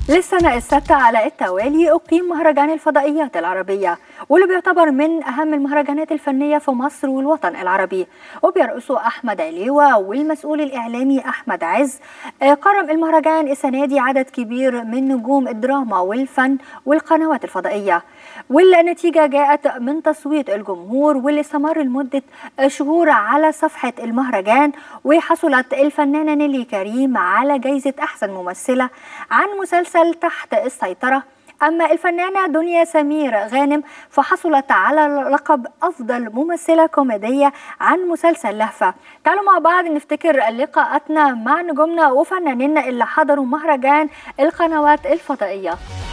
للسنة السادسة على التوالي أقيم مهرجان الفضائيات العربية واللي بيعتبر من أهم المهرجانات الفنية في مصر والوطن العربي وبيرأسه أحمد عليوة والمسؤول الإعلامي أحمد عز قرم المهرجان السنة دي عدد كبير من نجوم الدراما والفن والقنوات الفضائية والنتيجة جاءت من تصويت الجمهور واللي استمر لمدة شهور على صفحة المهرجان وحصلت الفنانة نيلي كريم على جايزة أحسن ممثلة عن مسلسل تحت السيطرة أما الفنانة دنيا سمير غانم فحصلت على لقب أفضل ممثلة كوميدية عن مسلسل لهفة تعالوا مع بعض نفتكر لقاءاتنا مع نجومنا وفنانينا اللي حضروا مهرجان القنوات الفضائية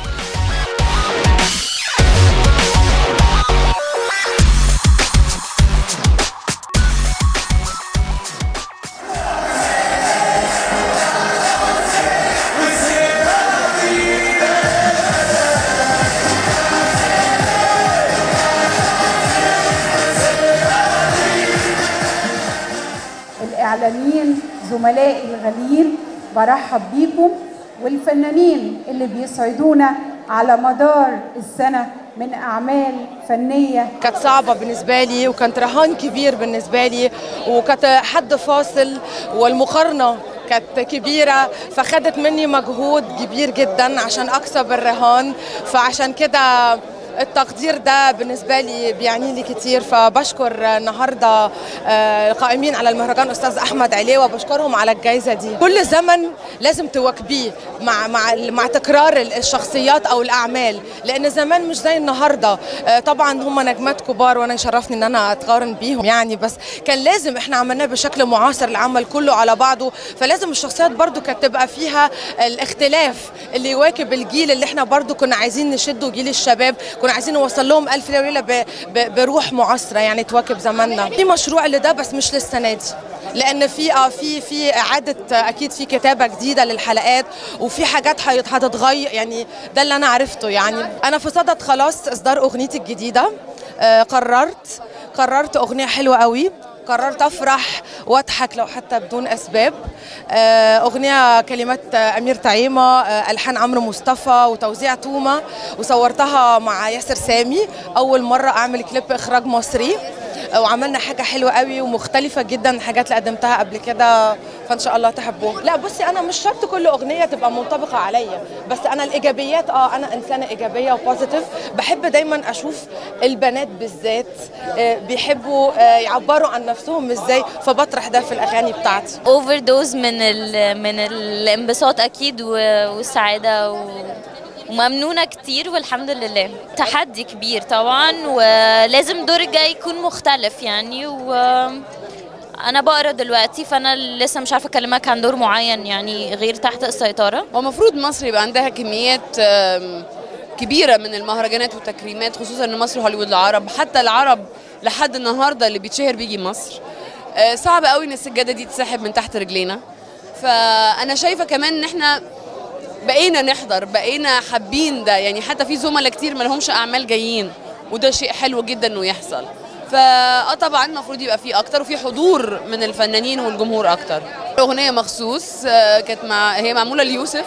الإعلاميين زملائي الغاليين برحب بيكم والفنانين اللي بيسعدونا على مدار السنة من أعمال فنية كانت صعبة بالنسبة لي وكانت رهان كبير بالنسبة لي وكانت حد فاصل والمقارنة كانت كبيرة فخدت مني مجهود كبير جدا عشان أكسب الرهان فعشان كده التقدير ده بالنسبة لي بيعني لي كتير فبشكر النهاردة القائمين على المهرجان أستاذ أحمد عليوة بشكرهم على الجائزة دي كل زمن لازم تواكبيه مع مع مع تكرار الشخصيات أو الأعمال لأن زمان مش زي النهاردة طبعا هم نجمات كبار وأنا يشرفني إن أنا أتقارن بيهم يعني بس كان لازم إحنا عملناه بشكل معاصر العمل كله على بعضه فلازم الشخصيات برضو كانت تبقى فيها الاختلاف اللي يواكب الجيل اللي إحنا برضو كنا عايزين نشده جيل الشباب كنا عايزين نوصل لهم ألف ليلة وليلة بروح معاصرة يعني تواكب زماننا في مشروع لده بس مش للسنة دي لان في اه في في اعاده اكيد في كتابه جديده للحلقات وفي حاجات هتتغير يعني ده اللي انا عرفته يعني انا في صدد خلاص اصدار اغنيتي الجديده آه قررت قررت اغنيه حلوه قوي قررت افرح واضحك لو حتى بدون اسباب اغنيه كلمات امير تعيمه الحان عمرو مصطفى وتوزيع توما وصورتها مع ياسر سامي اول مره اعمل كليب اخراج مصري وعملنا حاجه حلوه قوي ومختلفه جدا عن الحاجات اللي قدمتها قبل كده فان شاء الله تحبوها لا بصي انا مش شرط كل اغنيه تبقى منطبقه عليا بس انا الايجابيات اه انا انسانه ايجابيه وبوزيتيف بحب دايما اشوف البنات بالذات بيحبوا يعبروا عن نفسهم ازاي فبطرح ده في الاغاني بتاعتي اوفر دوز من ال من الانبساط اكيد والسعاده و وممنونه كتير والحمد لله تحدي كبير طبعا ولازم الدور الجاي يكون مختلف يعني و انا بقرا دلوقتي فانا لسه مش عارفه اكلمك عن دور معين يعني غير تحت السيطره هو المفروض مصر يبقى عندها كميات كبيره من المهرجانات والتكريمات خصوصا ان مصر هوليوود العرب حتى العرب لحد النهارده اللي بيتشهر بيجي مصر صعب قوي ان السجاده دي تسحب من تحت رجلينا فانا شايفه كمان ان احنا بقينا نحضر بقينا حابين ده يعني حتى في زملاء كتير ما لهمش اعمال جايين وده شيء حلو جدا انه يحصل فا طبعا المفروض يبقى في اكتر وفي حضور من الفنانين والجمهور اكتر اغنيه مخصوص كانت مع هي معموله ليوسف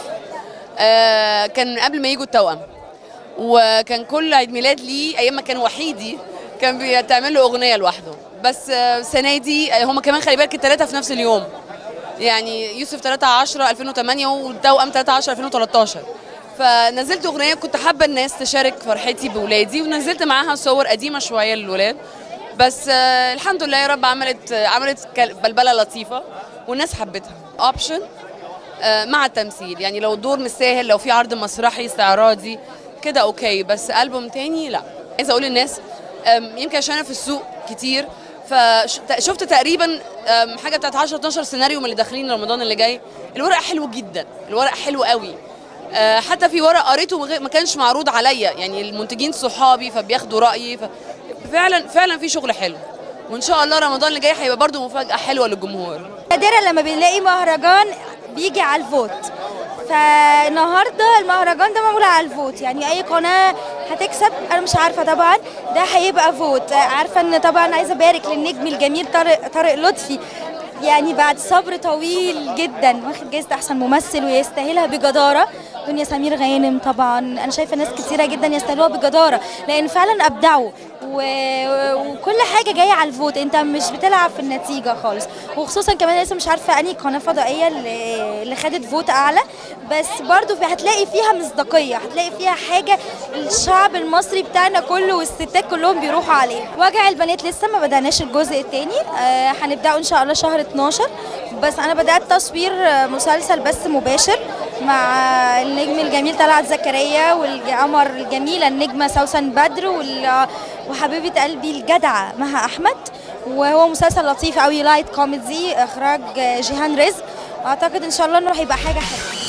كان قبل ما يجوا التوأم وكان كل عيد ميلاد ليه ايام ما كان وحيدي كان بيتعمل له اغنيه لوحده بس السنه دي هم كمان خلي بالك الثلاثه في نفس اليوم يعني يوسف 3 10 2008 والتوأم 3 10 2013 فنزلت اغنيه كنت حابه الناس تشارك فرحتي بولادي ونزلت معاها صور قديمه شويه للولاد بس آه الحمد لله يا رب عملت آه عملت بلبله لطيفه والناس حبتها اوبشن آه مع التمثيل يعني لو الدور مش سهل لو في عرض مسرحي استعراضي كده اوكي بس البوم تاني لا عايزه اقول للناس يمكن عشان انا في السوق كتير فشفت تقريبا حاجه بتاعت 10 12 سيناريو من اللي داخلين رمضان اللي جاي الورق حلو جدا الورق حلو قوي حتى في ورق قريته ما كانش معروض عليا يعني المنتجين صحابي فبياخدوا رايي فعلا فعلا في شغل حلو وان شاء الله رمضان اللي جاي هيبقى برده مفاجاه حلوه للجمهور نادرا لما بنلاقي مهرجان بيجي على الفوت فالنهارده المهرجان ده معمول على الفوت يعني اي قناه هتكسب انا مش عارفه طبعا ده هيبقى فوت عارفه ان طبعا عايزه ابارك للنجم الجميل طارق طارق لطفي يعني بعد صبر طويل جدا واخد جايزه احسن ممثل ويستاهلها بجداره دنيا سمير غانم طبعا انا شايفه ناس كتيره جدا يستاهلوها بجداره لان فعلا ابدعوا و... وكل حاجه جايه على الفوت انت مش بتلعب في النتيجه خالص وخصوصا كمان لسه مش عارفه انهي قناه فضائيه اللي, اللي خدت فوت اعلى بس برضو هتلاقي فيها مصداقيه هتلاقي فيها حاجه الشعب المصري بتاعنا كله والستات كلهم بيروحوا عليها وجع البنات لسه ما بدأناش الجزء الثاني آه هنبداه ان شاء الله شهر 12 بس انا بدات تصوير مسلسل بس مباشر مع النجم الجميل طلعت زكريا والقمر الجميله النجمه سوسن بدر وال... وحبيبه قلبي الجدعه مها احمد وهو مسلسل لطيف قوي لايت كوميدي اخراج جيهان رزق اعتقد ان شاء الله انه هيبقى حاجه حلوه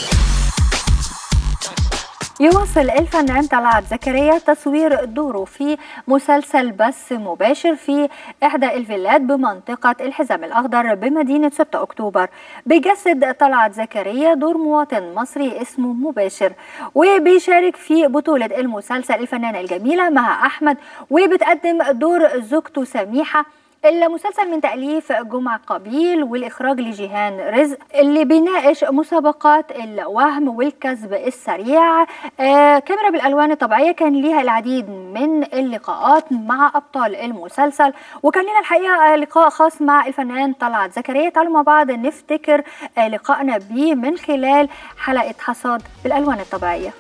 يواصل الفنان طلعت زكريا تصوير دوره في مسلسل بث مباشر في إحدى الفيلات بمنطقة الحزام الأخضر بمدينة 6 أكتوبر بيجسد طلعت زكريا دور مواطن مصري اسمه مباشر وبيشارك في بطولة المسلسل الفنانة الجميلة مها أحمد وبتقدم دور زوجته سميحة المسلسل من تأليف جمعة قبيل والإخراج لجيهان رزق اللي بيناقش مسابقات الوهم والكسب السريع آه كاميرا بالألوان الطبيعية كان ليها العديد من اللقاءات مع أبطال المسلسل وكان لنا الحقيقة لقاء خاص مع الفنان طلعت زكريا تعالوا مع بعض نفتكر آه لقائنا بيه من خلال حلقة حصاد بالألوان الطبيعية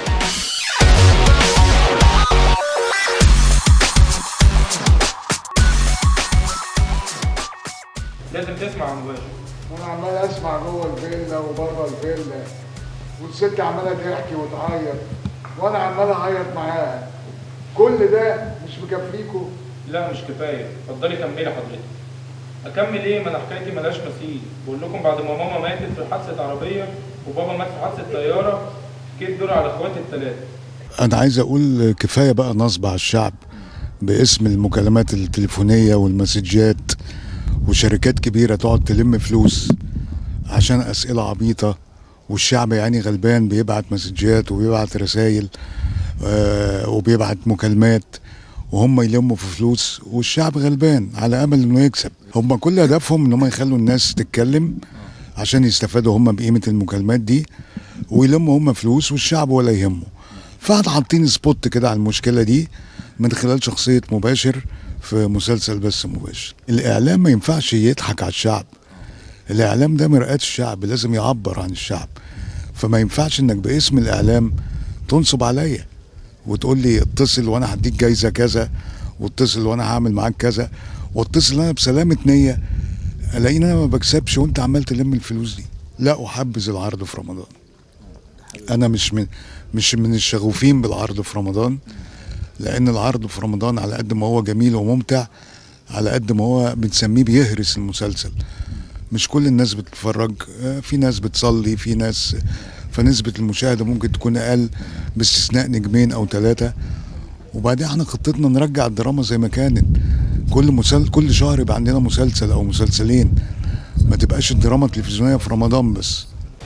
لازم تسمع مباشر وانا عمال اسمع جوه الفيلا وبره الفيلا والست عماله تحكي وتعيط وانا عمال اعيط معاها كل ده مش مكفيكوا لا مش كفايه اتفضلي كملي حضرتك اكمل ايه ما انا حكايتي ملهاش مثيل بقول لكم بعد ما ماما ماتت في حادثه عربيه وبابا مات في حادثه طياره جيت دور على اخواتي الثلاثه انا عايز اقول كفايه بقى نصب على الشعب باسم المكالمات التليفونيه والمسجات وشركات كبيره تقعد تلم فلوس عشان اسئله عبيطه والشعب يعني غلبان بيبعت مسجات وبيبعت رسائل آه وبيبعت مكالمات وهم يلموا في فلوس والشعب غلبان على امل انه يكسب هم كل هدفهم ان هم يخلوا الناس تتكلم عشان يستفادوا هم بقيمه المكالمات دي ويلموا هم فلوس والشعب ولا يهمه فاحنا حاطين سبوت كده على المشكله دي من خلال شخصيه مباشر في مسلسل بس مباشر الاعلام ما ينفعش يضحك على الشعب الاعلام ده مرآة الشعب لازم يعبر عن الشعب فما ينفعش انك باسم الاعلام تنصب عليا وتقول لي اتصل وانا هديك جايزه كذا واتصل وانا هعمل معاك كذا واتصل انا بسلامه نيه الاقيني انا ما بكسبش وانت عمال تلم الفلوس دي لا احبذ العرض في رمضان انا مش من مش من الشغوفين بالعرض في رمضان لان العرض في رمضان على قد ما هو جميل وممتع على قد ما هو بنسميه بيهرس المسلسل مش كل الناس بتتفرج في ناس بتصلي في ناس فنسبة المشاهدة ممكن تكون أقل باستثناء نجمين أو ثلاثة وبعدين احنا خطتنا نرجع الدراما زي ما كانت كل مسل كل شهر يبقى عندنا مسلسل أو مسلسلين ما تبقاش الدراما التلفزيونية في رمضان بس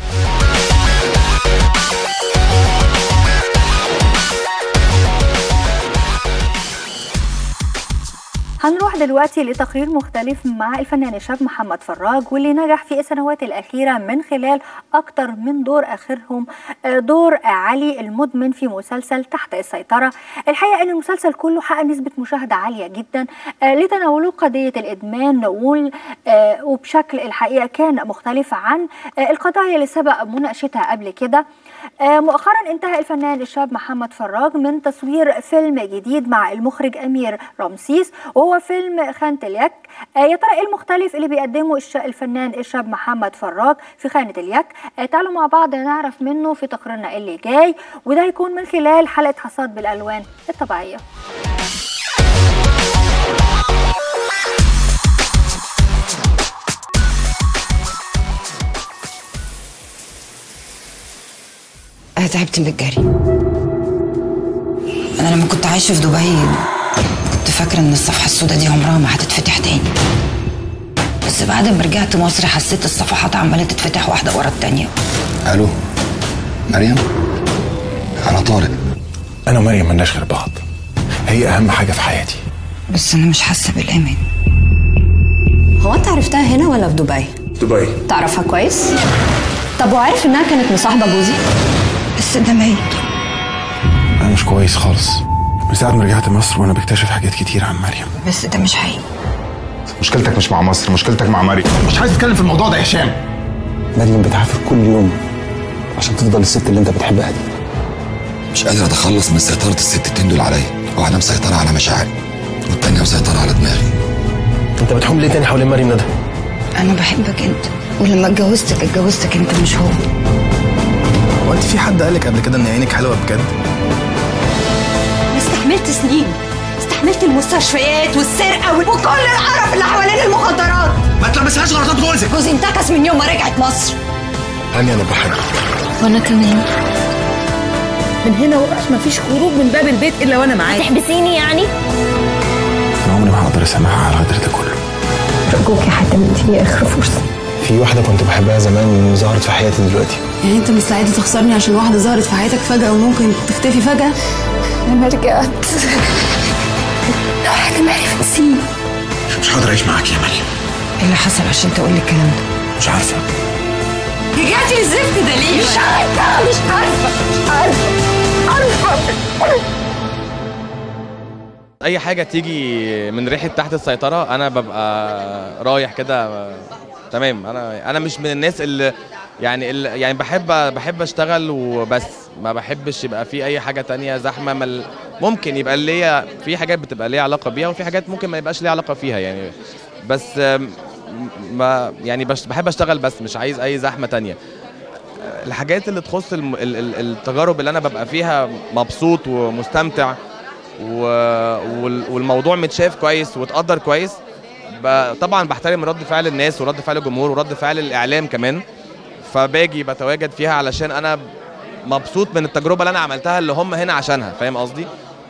هنروح دلوقتي لتقرير مختلف مع الفنان الشاب محمد فراج واللي نجح في السنوات الأخيرة من خلال أكتر من دور آخرهم دور علي المدمن في مسلسل تحت السيطرة الحقيقة أن المسلسل كله حقق نسبة مشاهدة عالية جدا لتناوله قضية الإدمان وبشكل الحقيقة كان مختلف عن القضايا اللي سبق مناقشتها قبل كده مؤخرا انتهى الفنان الشاب محمد فراج من تصوير فيلم جديد مع المخرج أمير رمسيس وهو فيلم خانة اليك يا ترى ايه المختلف اللي بيقدمه الفنان الشاب محمد فراج في خانة اليك تعالوا مع بعض نعرف منه في تقريرنا اللي جاي وده هيكون من خلال حلقة حصاد بالألوان الطبيعية أنا تعبت من الجري أنا لما كنت عايشة في دبي كنت فاكرة إن الصفحة السوداء دي عمرها ما هتتفتح تاني بس بعد ما رجعت مصر حسيت الصفحات عمالة تتفتح واحدة ورا التانية الو مريم انا طارق انا ومريم ملناش غير بعض هي اهم حاجه في حياتي بس أنا مش حاسة بالأمان هو انت عرفتها هنا ولا في دبي؟ دبي تعرفها كويس؟ طب وعارف انها كانت مصاحبة جوزي؟ بس ده ميت انا مش كويس خالص من ساعه ما رجعت مصر وانا بكتشف حاجات كتير عن مريم بس ده مش حقيقي مشكلتك مش مع مصر مشكلتك مع مريم مش عايز اتكلم في الموضوع ده يا هشام مريم بتعافر كل يوم عشان تفضل الست اللي انت بتحبها دي مش قادر اتخلص من سيطرة الستتين دول عليا واحدة مسيطرة على مشاعري والتانية مسيطرة على دماغي انت بتحوم ليه تاني حوالين مريم ندى انا بحبك انت ولما اتجوزتك اتجوزتك انت مش هو هو انت في حد قالك قبل كده ان عينك حلوه بجد انا استحملت سنين استحملت المستشفيات والسرقه وكل القرف اللي حوالين المخدرات ما تلبسهاش غلطات جوزك جوزي انتكس من يوم ما رجعت مصر هاني انا بحبك وانا كمان من هنا وراح مفيش خروج من باب البيت الا وانا معاك تحبسيني يعني انا عمري ما هقدر اسامحها على الغدر ده كله ارجوك يا حاتم اديني اخر فرصه في واحده كنت بحبها زمان وظهرت في حياتي دلوقتي يعني انت مستعد تخسرني عشان واحده ظهرت في حياتك فجاه وممكن تختفي فجاه انا رجعت لو حاتم عرف نسيني مش هقدر اعيش معاك يا مريم ايه اللي حصل عشان تقول لي الكلام ده مش عارفه رجعتي الزفت ده ليه مش عارفه مش عارفه مش عارفه عارفه اي حاجه تيجي من ريحه تحت السيطره انا ببقى رايح كده تمام انا انا مش من الناس اللي يعني اللي يعني بحب بحب اشتغل وبس ما بحبش يبقى في اي حاجه تانية زحمه مل ممكن يبقى ليا في حاجات بتبقى ليها علاقه بيها وفي حاجات ممكن ما يبقاش ليها علاقه فيها يعني بس آم، ما يعني بش بحب اشتغل بس مش عايز اي زحمه تانية الحاجات اللي تخص الم- ال- ال- التجارب اللي انا ببقى فيها مبسوط ومستمتع و- وال- والموضوع متشاف كويس واتقدر كويس ب- طبعا بحترم رد فعل الناس ورد فعل الجمهور ورد فعل الاعلام كمان فباجي بتواجد فيها علشان انا مبسوط من التجربه اللي انا عملتها اللي هم هنا عشانها فاهم قصدي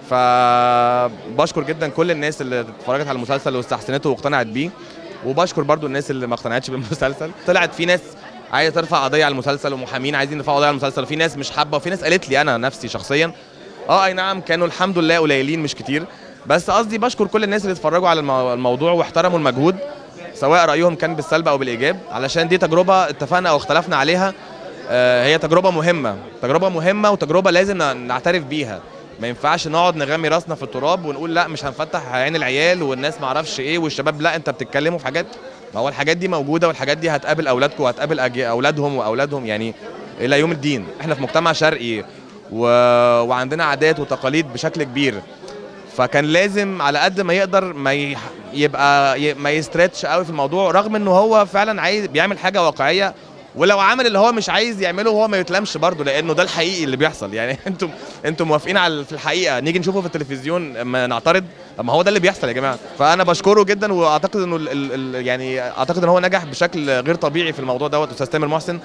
فبشكر جدا كل الناس اللي اتفرجت على المسلسل واستحسنته واقتنعت بيه وبشكر برضو الناس اللي ما اقتنعتش بالمسلسل طلعت في ناس عايزه ترفع قضيه على المسلسل ومحامين عايزين يرفعوا قضيه على المسلسل وفي ناس مش حابه وفي ناس قالت لي انا نفسي شخصيا اه اي نعم كانوا الحمد لله قليلين مش كتير بس قصدي بشكر كل الناس اللي اتفرجوا على المو- الموضوع واحترموا المجهود سواء رايهم كان بالسلب او بالايجاب علشان دي تجربه اتفقنا او اختلفنا عليها آه، هي تجربه مهمه تجربه مهمه وتجربه لازم ن- نعترف بيها ما ينفعش نقعد نغمي راسنا في التراب ونقول لا مش هنفتح عين العيال والناس ما اعرفش ايه والشباب لا انت بتتكلموا في حاجات ما هو الحاجات دي موجوده والحاجات دي هتقابل اولادكم وهتقابل أجي- اولادهم واولادهم يعني الى يوم الدين احنا في مجتمع شرقي و... وعندنا عادات وتقاليد بشكل كبير فكان لازم على قد ما يقدر ما ي... يبقى ي... ما يستريتش قوي في الموضوع رغم انه هو فعلا عايز بيعمل حاجه واقعيه ولو عمل اللي هو مش عايز يعمله هو ما يتلمش برضه لانه ده الحقيقي اللي بيحصل يعني انتم انتم موافقين على في الحقيقه نيجي نشوفه في التلفزيون اما نعترض طب ما هو ده اللي بيحصل يا جماعه فانا بشكره جدا واعتقد انه ال... ال... ال... يعني اعتقد ان هو نجح بشكل غير طبيعي في الموضوع دوت استاذ تامر محسن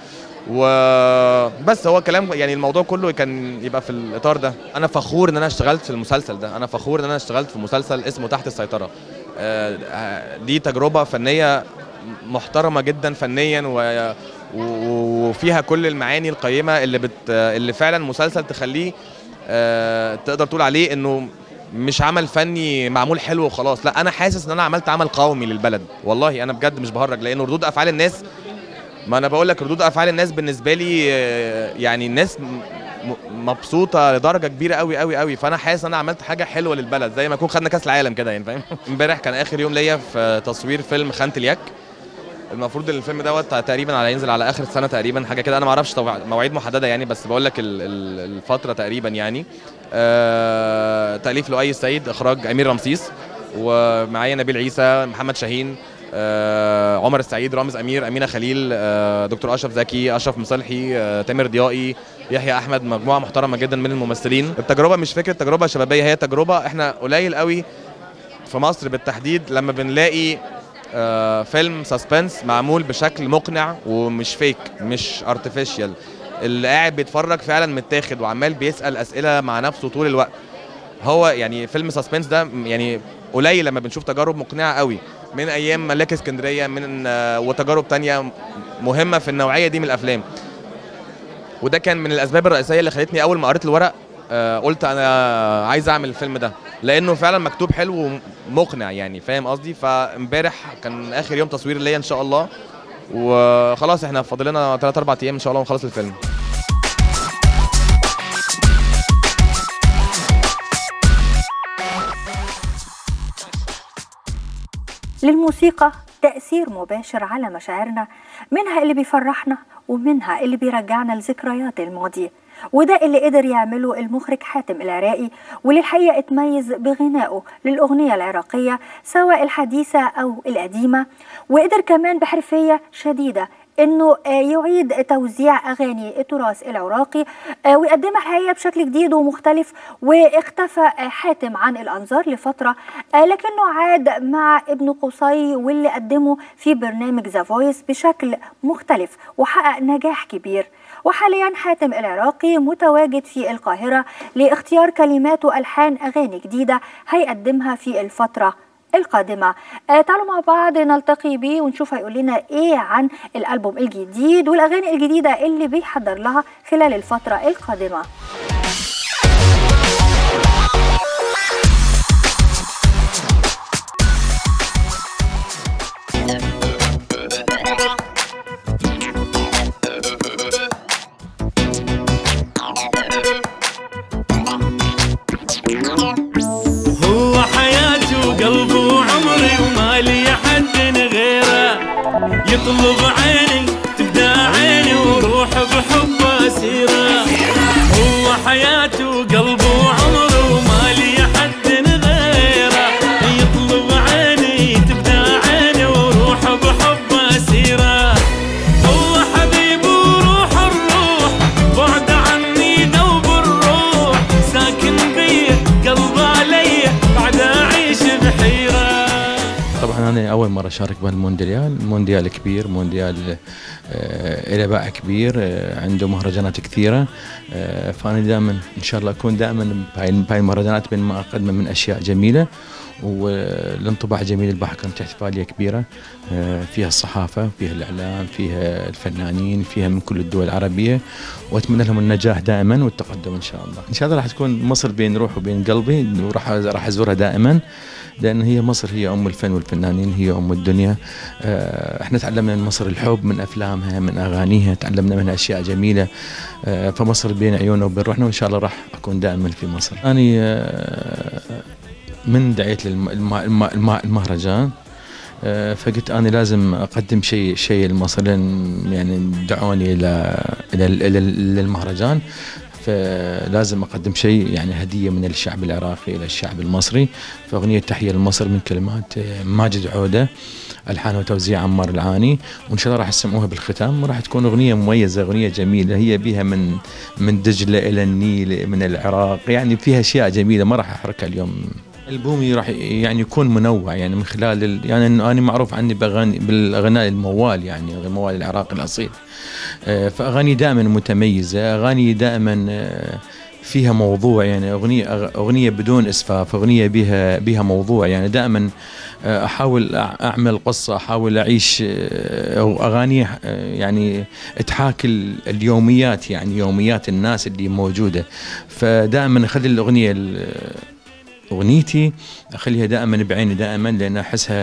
وبس هو كلام يعني الموضوع كله كان يبقى في الاطار ده انا فخور ان انا اشتغلت في المسلسل ده انا فخور ان انا اشتغلت في مسلسل اسمه تحت السيطره آه، آه، دي تجربه فنيه محترمه جدا فنيا و و- وفيها كل المعاني القيمه اللي بت اللي فعلا مسلسل تخليه آه، تقدر تقول عليه انه مش عمل فني معمول حلو وخلاص لا انا حاسس ان انا عملت عمل قومي للبلد والله انا بجد مش بهرج لانه ردود افعال الناس ما انا بقول لك ردود افعال الناس بالنسبه لي آه، يعني الناس م- م- مبسوطه لدرجه كبيره قوي قوي قوي فانا حاسس ان انا عملت حاجه حلوه للبلد زي ما يكون خدنا كاس العالم كده يعني فاهم امبارح كان اخر يوم ليا في تصوير فيلم خانة اليك المفروض ان الفيلم دوت تقريبا على ينزل على اخر السنه تقريبا حاجه كده انا ما اعرفش طبعا مواعيد محدده يعني بس بقول لك ال- ال- الفتره تقريبا يعني آه تاليف لؤي السيد اخراج امير رمسيس ومعايا نبيل عيسى محمد شاهين آه عمر السعيد رامز امير امينه خليل آه دكتور اشرف زكي اشرف مصلحي آه تامر ضيائي يحيى احمد مجموعه محترمه جدا من الممثلين التجربه مش فكره تجربه شبابيه هي تجربه احنا قليل قوي في مصر بالتحديد لما بنلاقي آه، فيلم سسبنس معمول بشكل مقنع ومش فيك مش ارتفيشال اللي قاعد بيتفرج فعلا متاخد وعمال بيسال اسئله مع نفسه طول الوقت هو يعني فيلم سسبنس ده م- يعني قليل لما بنشوف تجارب مقنعه قوي من ايام ملاك اسكندريه من آه، وتجارب تانية مهمه في النوعيه دي من الافلام وده كان من الاسباب الرئيسيه اللي خلتني اول ما قريت الورق آه، قلت انا عايز اعمل الفيلم ده لانه فعلا مكتوب حلو ومقنع يعني فاهم قصدي فامبارح كان اخر يوم تصوير ليا ان شاء الله وخلاص احنا فاضل لنا 3 4 ايام ان شاء الله ونخلص الفيلم للموسيقى تأثير مباشر على مشاعرنا منها اللي بيفرحنا ومنها اللي بيرجعنا لذكريات الماضي وده اللي قدر يعمله المخرج حاتم العراقي واللي الحقيقة اتميز بغنائه للأغنية العراقية سواء الحديثة أو القديمة وقدر كمان بحرفية شديدة انه يعيد توزيع اغاني التراث العراقي ويقدمها الحقيقه بشكل جديد ومختلف واختفى حاتم عن الانظار لفتره لكنه عاد مع ابن قصي واللي قدمه في برنامج ذا فويس بشكل مختلف وحقق نجاح كبير وحاليا حاتم العراقي متواجد في القاهره لاختيار كلمات والحان اغاني جديده هيقدمها في الفتره القادمة آه تعالوا مع بعض نلتقي بيه ونشوف هيقول لنا ايه عن الألبوم الجديد والأغاني الجديدة اللي بيحضر لها خلال الفترة القادمة هو حياتي وقلبي وعمري وما لي حد غيره يطلب عيني تبدا عيني وروح بحبه اسيره هو حياتي وقلبي وعمري وما لي حد غيره يطلب عيني تبدا عيني وروح بحبه اسيره هو حبيبي وروح الروح بعد عني دوب الروح ساكن بي قلبه علي بعد اعيش بحيره طبعا انا اول مره اشارك بهالمونديال مونديال كبير مونديال آه له باع كبير آه عنده مهرجانات كثيره آه فانا دائما ان شاء الله اكون دائما بهاي بهاي المهرجانات بين ما اقدمه من اشياء جميله والانطباع جميل البحر كانت احتفاليه كبيره آه فيها الصحافه فيها الاعلام فيها الفنانين فيها من كل الدول العربيه واتمنى لهم النجاح دائما والتقدم ان شاء الله ان شاء الله راح تكون مصر بين روح وبين قلبي وراح راح ازورها دائما لان هي مصر هي ام الفن والفنانين هي ام الدنيا آه، احنا تعلمنا من مصر الحب من افلامها من اغانيها تعلمنا منها اشياء جميله آه، فمصر بين عيوننا وبين روحنا وان شاء الله راح اكون دائما في مصر اني آه، من دعيت للمهرجان فقلت انا لازم اقدم شيء شيء لمصر لان يعني دعوني الى الى الى للمهرجان فلازم اقدم شيء يعني هديه من الشعب العراقي الى الشعب المصري فاغنيه تحيه لمصر من كلمات ماجد عوده الحان وتوزيع عمار العاني وان شاء الله راح تسمعوها بالختام وراح تكون اغنيه مميزه اغنيه جميله هي بها من من دجله الى النيل من العراق يعني فيها اشياء جميله ما راح احركها اليوم البومي راح يعني يكون منوع يعني من خلال ال... يعني انا معروف عني باغاني بالاغناء الموال يعني موال العراق الاصيل فاغاني دائما متميزه اغاني دائما فيها موضوع يعني اغنيه اغنيه بدون اسفاف اغنيه بها بها موضوع يعني دائما احاول اعمل قصه احاول اعيش اغاني يعني تحاكي اليوميات يعني يوميات الناس اللي موجوده فدائما اخلي الاغنيه اغنيتي اخليها دائما بعيني دائما لان احسها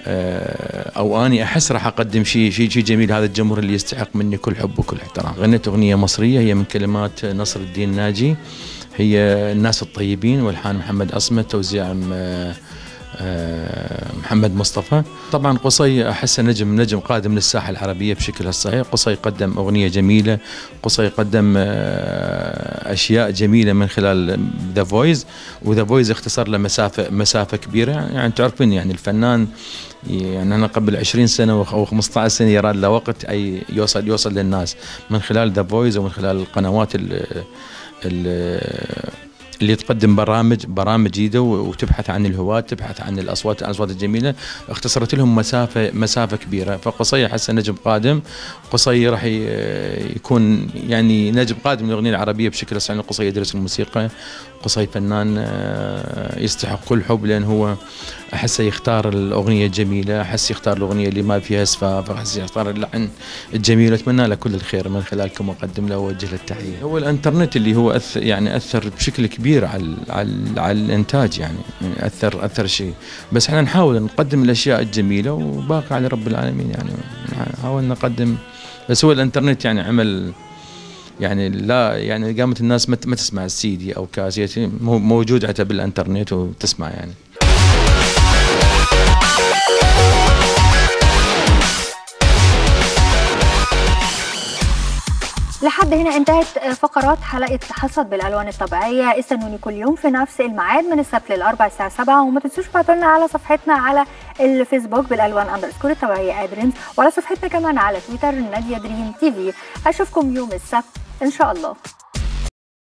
او اني احس راح اقدم شيء شيء شيء جميل هذا الجمهور اللي يستحق مني كل حب وكل احترام غنيت اغنيه مصريه هي من كلمات نصر الدين ناجي هي الناس الطيبين والحان محمد اصمت توزيع محمد مصطفى طبعا قصي احس نجم نجم قادم للساحه العربيه بشكلها الصحيح قصي قدم اغنيه جميله قصي قدم اشياء جميله من خلال ذا فويس وذا فويس اختصر له مسافه مسافه كبيره يعني تعرفين يعني الفنان يعني انا قبل 20 سنه او 15 سنه يراد له وقت اي يوصل يوصل للناس من خلال ذا فويس ومن خلال القنوات ال اللي تقدم برامج برامج جديده وتبحث عن الهواة تبحث عن الاصوات الاصوات الجميله اختصرت لهم مسافه مسافه كبيره فقصي احس نجم قادم قصي راح يكون يعني نجم قادم للاغنيه العربيه بشكل صحيح قصي يدرس الموسيقى قصي فنان يستحق كل حب لان هو احسه يختار الاغنيه الجميله احس يختار الاغنيه اللي ما فيها اسفاف احس يختار اللحن الجميل اتمنى له كل الخير من خلالكم واقدم له واوجه له التحيه هو الانترنت اللي هو أثر يعني اثر بشكل كبير على على, على الانتاج يعني, يعني اثر اثر شيء بس احنا نحاول نقدم الاشياء الجميله وباقي على رب العالمين يعني نحاول نقدم بس هو الانترنت يعني عمل يعني لا يعني قامت الناس ما تسمع السي دي او كاسيت موجود حتى بالانترنت وتسمع يعني لحد هنا انتهت فقرات حلقة حصد بالألوان الطبيعية استنوني كل يوم في نفس الميعاد من السبت للأربع الساعة 7 وما تنسوش تبعتوا لنا على صفحتنا على الفيسبوك بالألوان أندرسكور الطبيعية أدرينز وعلى صفحتنا كمان على تويتر نادية دريم تي في أشوفكم يوم السبت إن شاء الله